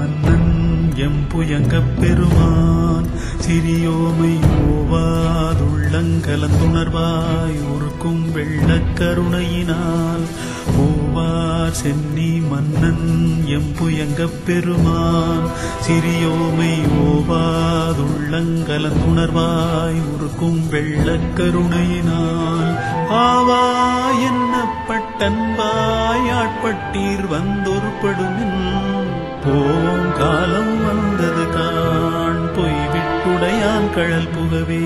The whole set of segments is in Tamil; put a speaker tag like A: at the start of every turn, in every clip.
A: மன்னன் எம்புயங்கப் பெருமான் சிறியோமை ஓவாதுள்ளங்கலந்துணர்வாய் உருக்கும் வெள்ளக் கருணையினால் ஓவார் சென்னி மன்னன் எம்புயங்கப் பெருமான் சிறியோமை ஓவாதுள்ளங்கலந்துணர்வாய் உருக்கும் வெள்ளக் கருணையினால் ஆவா என்னப்பட்டன்பாய் ஆட்பட்டீர் வந்தொருப்படுமின் போம் காலம் வந்தது காண் பொய் விட்டுடையான் கழல் புகவே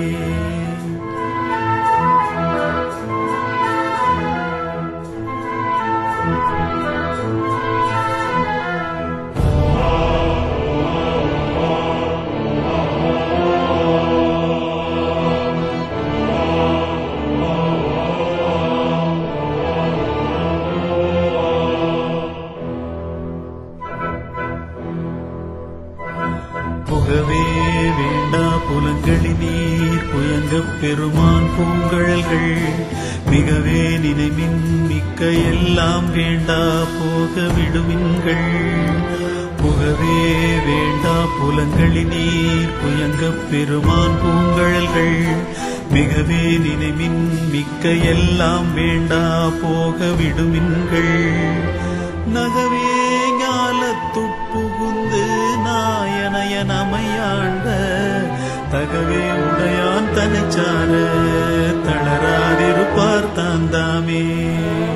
A: புகவே வேண்டா புலங்களி நீர் புயங்கப் பெருமான் பூங்கழல்கள் மிகவே நினைமின் மிக்க எல்லாம் வேண்டா போக விடுவின்கள் புகவே வேண்டா புலங்களி நீர் புயங்கப் பெருமான் பூங்கழல்கள் மிகவே நினைமின் மிக்க எல்லாம் வேண்டா போக விடுமின்கள் நகவே ஞாலத்துட்புகுந்து நாயனைய நமையாண்ட தகவே உடையான் தனிச்சார தளராதிருப்பார் தாந்தாமே